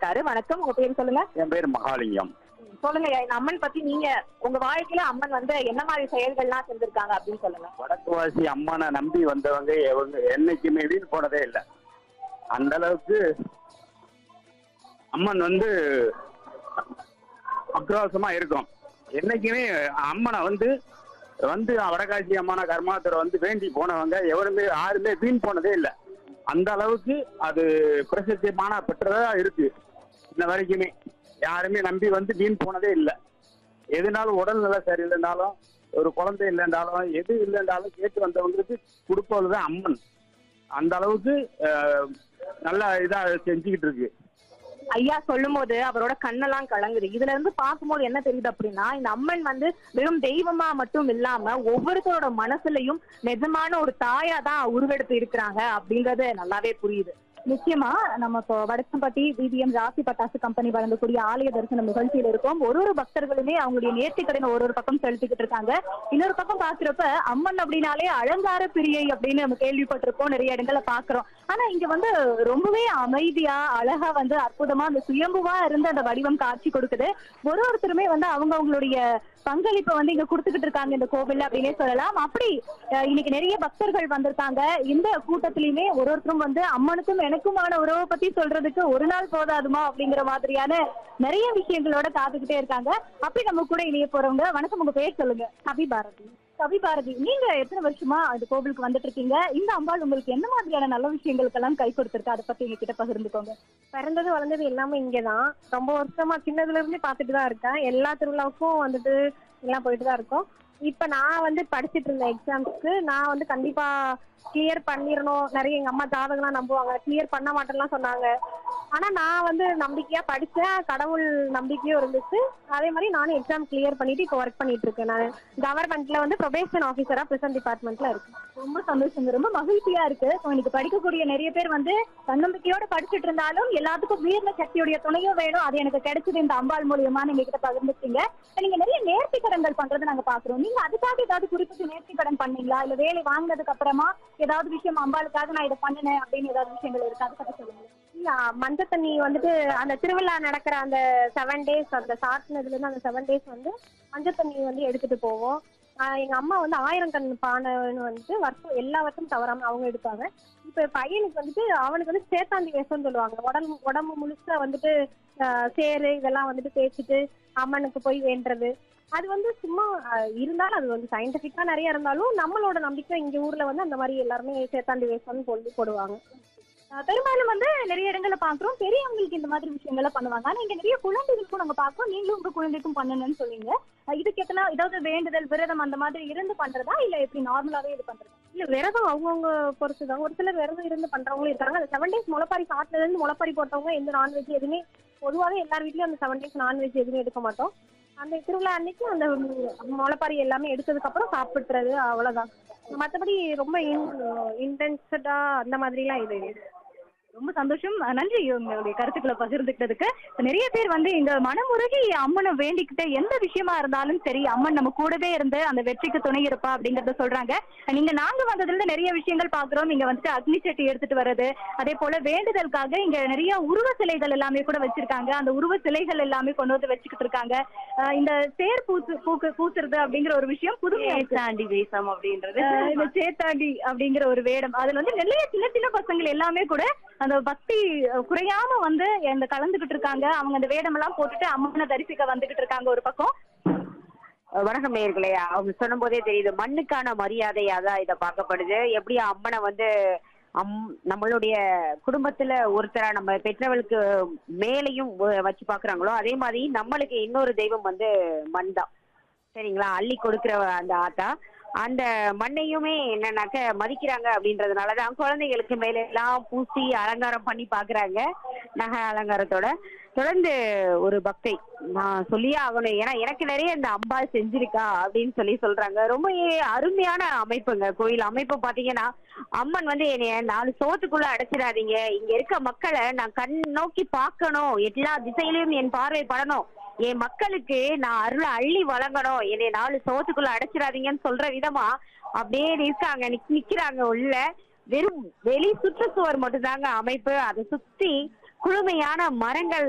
இருக்காரு வணக்கம் உங்க பேர் சொல்லுங்க என் பேர் மகாலிங்கம் சொல்லுங்க இந்த அம்மன் பத்தி நீங்க உங்க வாழ்க்கையில அம்மன் வந்து என்ன மாதிரி செயல்கள்லாம் செஞ்சிருக்காங்க அப்படின்னு சொல்லுங்க வடக்குவாசி அம்மனை நம்பி வந்தவங்க இவங்க என்னைக்குமே வீண் போனதே இல்லை அந்த அளவுக்கு அம்மன் வந்து அக்ரோஷமா இருக்கும் என்னைக்குமே அம்மனை வந்து வந்து வடகாசி அம்மனை கர்மாத்துறை வந்து வேண்டி போனவங்க எவருமே யாருமே வீண் போனதே இல்லை அந்த அளவுக்கு அது பிரசித்தியமான பெற்றதா இருக்கு இன்ன வரைக்குமே யாருமே நம்பி வந்து வீண் போனதே இல்லை எதுனாலும் உடல்நிலை சரியில்லைனாலும் ஒரு குழந்தை இல்லைன்றாலும் எது இல்லைன்றாலும் கேட்டு வந்தவங்களுக்கு கொடுப்பது தான் அம்மன் அந்த அளவுக்கு அஹ், நல்லா இதா செஞ்சுக்கிட்டு இருக்கு ஐயா சொல்லும் போது அவரோட கண்ணெல்லாம் கலங்குது இதுல இருந்து பார்க்கும்போது என்ன தெரியுது அப்படின்னா இந்த அம்மன் வந்து வெறும் தெய்வமா மட்டும் இல்லாம ஒவ்வொருத்தரோட மனசுலயும் நிஜமான ஒரு தாயா தான் உருவெடுத்து இருக்கிறாங்க அப்படிங்கறது நல்லாவே புரியுது நிச்சயமா நம்ம இப்போ வடக்கம்பட்டி பிபிஎம் ராசி பட்டாசு கம்பெனி வழங்கக்கூடிய ஆலய தரிசனம் நிகழ்ச்சியில இருக்கோம் ஒரு ஒரு பக்தர்களுமே அவங்களுடைய நேர்த்திக்கடனை ஒரு ஒரு பக்கம் செலுத்திக்கிட்டு இருக்காங்க இன்னொரு பக்கம் பாக்குறப்ப அம்மன் அப்படின்னாலே அலங்கார பிரியை அப்படின்னு நம்ம கேள்விப்பட்டிருக்கோம் நிறைய இடங்களை பாக்குறோம் ஆனா இங்க வந்து ரொம்பவே அமைதியா அழகா வந்து அற்புதமா அந்த சுயம்புவா இருந்து அந்த வடிவம் காட்சி கொடுக்குது ஒரு ஒருத்தருமே வந்து அவங்க அவங்களுடைய பங்களிப்பை வந்து இங்க கொடுத்துக்கிட்டு இருக்காங்க இந்த கோவில்ல அப்படின்னே சொல்லலாம் அப்படி அஹ், இன்னைக்கு நிறைய பக்தர்கள் வந்திருக்காங்க இந்த கூட்டத்திலயுமே ஒரு ஒருத்தரும் வந்து அம்மனுக்கும் எனக்குமான உறவை பத்தி சொல்றதுக்கு ஒரு நாள் போதாதுமா அப்படிங்கிற மாதிரியான நிறைய விஷயங்களோட காத்துக்கிட்டே இருக்காங்க அப்படி நம்ம கூட இணைய போறவங்க வணக்கம் உங்க பேர் சொல்லுங்க கவி பாரதி கவி பாரதி நீங்க எத்தனை வருஷமா இந்த கோவிலுக்கு வந்துட்டு இருக்கீங்க இந்த அம்பாள் உங்களுக்கு என்ன மாதிரியான நல்ல விஷயங்களுக்கெல்லாம் கை கொடுத்திருக்கு அதை பத்தி எங்க கிட்ட பகிர்ந்துக்கோங்க பிறந்தது வளர்ந்தது எல்லாமே இங்கதான் ரொம்ப வருஷமா சின்னதுல இருந்தே பார்த்துட்டு தான் இருக்கேன் எல்லா திருவிழாவுக்கும் வந்துட்டு எல்லாம் போயிட்டு தான் இருக்கோம் இப்ப நான் வந்து படிச்சிட்டு இருந்தேன் எக்ஸாம்ஸ்க்கு நான் வந்து கண்டிப்பா கிளியர் பண்ணிடணும் நிறைய எங்க அம்மா ஜாதகம்லாம் நம்புவாங்க கிளியர் பண்ண மாட்டேன்லாம் சொன்னாங்க ஆனா நான் வந்து நம்பிக்கையா படிச்சேன் கடவுள் நம்பிக்கையும் இருந்துச்சு அதே மாதிரி நானும் எக்ஸாம் கிளியர் பண்ணிட்டு இப்போ ஒர்க் பண்ணிட்டு இருக்கேன் நான் கவர்மெண்ட்ல வந்து ப்ரொபேஷன் ஆஃபீஸரா ப்ரிசன்ட் டிபார்ட்மெண்ட்ல இருக்கேன் ரொம்ப சந்தோஷங்க ரொம்ப மகிழ்ச்சியா இருக்கு So, இன்னைக்கு படிக்கக்கூடிய நிறைய பேர் வந்து தன்னம்பிக்கையோட படிச்சுட்டு இருந்தாலும் எல்லாத்துக்கும் வீர்ல சக்தியுடைய துணையும் வேணும் அது எனக்கு கிடைச்சது இந்த அம்பாள் மூலியமா நீங்க கிட்ட பகிர்ந்துட்டீங்க நீங்க நிறைய நேர்த்தி கடன்கள் பண்றதை நாங்க பாக்குறோம் நீங்க அதுக்காக ஏதாவது குறிப்பிட்டு நேர்த்தி கடன் பண்ணீங்களா இல்ல வேலை வாங்கினதுக்கு அப்புறமா ஏதாவது விஷயம் அம்பாளுக்காக நான் இதை பண்ணினேன் அப்படின்னு ஏதாவது விஷயங்கள் இருக்கு அதை பத்தி சொல்லுங்க இல்ல மஞ்சள் தண்ணி வந்துட்டு அந்த திருவிழா நடக்கிற அந்த செவன் டேஸ் அந்த சாத்தினதுல இருந்து அந்த செவன் டேஸ் வந்து மஞ்சள் தண்ணி வந்து எடுத்துட்டு போவோம் ஆஹ் எங்க அம்மா வந்து ஆயிரம் கண் பானைன்னு வந்துட்டு வருஷம் எல்லா வருஷமும் தவறாம அவங்க எடுப்பாங்க இப்ப பையனுக்கு வந்துட்டு அவனுக்கு வந்து சேத்தாண்டி வேஷம்னு சொல்லுவாங்க உடம்பு உடம்பு முழுசா வந்துட்டு ஆஹ் சேரு இதெல்லாம் வந்துட்டு தேய்ச்சிட்டு அம்மனுக்கு போய் வேண்டுறது அது வந்து சும்மா ஆஹ் இருந்தாலும் அது வந்து சயின்டிபிக்கா நிறைய இருந்தாலும் நம்மளோட நம்பிக்கை இங்க ஊர்ல வந்து அந்த மாதிரி எல்லாருமே சேத்தாண்டி வேஷம்னு சொல்லி போடுவாங்க அஹ் பெரும்பாலும் வந்து நிறைய இடங்கள்ல பாக்குறோம் பெரியவங்களுக்கு இந்த மாதிரி விஷயங்களை பண்ணுவாங்க ஆனா இங்க நிறைய குழந்தைகளுக்கும் நாங்க பாக்குறோம் நீங்களும் உங்க குழந்தைக்கும் பண்ணணும்னு சொல்லுங்க அஹ் இதுக்கு எத்தனை ஏதாவது வேண்டுதல் விரதம் அந்த மாதிரி இருந்து பண்றதா இல்ல எப்படி நார்மலாவே இது பண்றதா இல்ல விரதம் அவங்கவுங்க பொறுத்துதான் ஒரு சிலர் விரதம் இருந்து பண்றவங்களும் இருக்காங்க அந்த செவன் டேஸ் முளைப்பாரி சாப்பிட்டதுல இருந்து முளைப்பாரி போட்டவங்க எந்த நான்வெஜ் எதுவுமே பொதுவாகவே எல்லார் வீட்லயும் அந்த செவன் டேஸ் நான்வெஜ் எதுவுமே எடுக்க மாட்டோம் அந்த திருவிழா அன்னைக்கு அந்த ம், முளைப்பாரி எல்லாமே எடுத்ததுக்கு அப்புறம் சாப்பிட்டுறது அவ்வளவுதான் மத்தபடி ரொம்ப இன்டென்ஸ்டா அந்த மாதிரிலாம் இது இல்லை. ரொம்ப சந்தோஷம் அஹ் நன்றி உங்களுடைய கருத்துக்களை பகிர்ந்துக்கிட்டதுக்கு நிறைய பேர் வந்து இங்க மனமுருகி அம்மனை வேண்டிக்கிட்ட எந்த விஷயமா இருந்தாலும் சரி அம்மன் நம்ம கூடவே இருந்து அந்த வெற்றிக்கு துணை இருப்பா அப்படிங்கறத சொல்றாங்க நீங்க நாங்க வந்ததுல இருந்து நிறைய விஷயங்கள் பாக்குறோம் இங்க வந்துட்டு அக்னி சட்டி எடுத்துட்டு வர்றது அதே போல வேண்டுதலுக்காக இங்க நிறைய உருவ சிலைகள் எல்லாமே கூட வச்சிருக்காங்க அந்த உருவ சிலைகள் எல்லாமே கொண்டு வந்து வச்சுக்கிட்டு இருக்காங்க அஹ் இந்த தேர் பூசு பூக்கு பூசுறது அப்படிங்கிற ஒரு விஷயம் புதுமையா இருக்கு. தாண்டி வேஷம் அப்படின்றது அஹ் இந்த சேத்தாண்டி அப்படிங்கிற ஒரு வேடம் அதுல வந்து நிறைய சின்ன சின்ன பசங்கள் எல்லாமே கூட அந்த பக்தி அஹ், குறையாம வந்து இந்த கலந்துகிட்டு இருக்காங்க அவங்க அந்த வேடம் எல்லாம் போட்டுட்டு அம்மனை தரிசிக்க வந்துகிட்டு இருக்காங்க ஒரு பக்கம் வணக்கம் நேயர்களே அவங்க சொன்னும் போதே தெரியுது மண்ணுக்கான மரியாதையா தான் இதை பார்க்கப்படுது எப்படி அம்மனை வந்து அம் நம்மளுடைய குடும்பத்துல ஒருத்தரா நம்ம பெற்றவளுக்கு மேலையும் வ- வச்சு பாக்குறாங்களோ அதே மாதிரி நம்மளுக்கு இன்னொரு தெய்வம் வந்து மண் தான் சரிங்களா அள்ளி கொடுக்கிற அந்த ஆத்தா அந்த மண்ணையுமே என்னன்னாக்க மதிக்கிறாங்க அப்படின்றதுனாலதான் குழந்தைகளுக்கு மேல எல்லாம் பூசி அலங்காரம் பண்ணி பாக்குறாங்க நகை அலங்காரத்தோட தொடர்ந்து ஒரு பக்தை நான் சொல்லியே ஆகணும் ஏன்னா எனக்கு நிறைய இந்த அம்பாள் செஞ்சிருக்கா அப்படின்னு சொல்லி சொல்றாங்க ரொம்ப அருமையான அமைப்புங்க கோயில் அமைப்பு பாத்தீங்கன்னா அம்மன் வந்து என்னைய நாலு சோத்துக்குள்ள அடைச்சிடாதீங்க இங்க இருக்க மக்களை நான் கண் நோக்கி பார்க்கணும் எல்லா திசையிலும் என் பார்வை படணும் என் மக்களுக்கு நான் அருளை அள்ளி வழங்கணும் என்னை நாலு சோத்துக்குள்ள அடைச்சிடாதீங்கன்னு சொல்ற விதமா அப்படியே இருக்காங்க நிக்- நிக்கிறாங்க உள்ள வெறும் வெளி சுற்றுச்சுவர் மட்டும்தாங்க அமைப்பு அதை சுத்தி குளுமையான மரங்கள்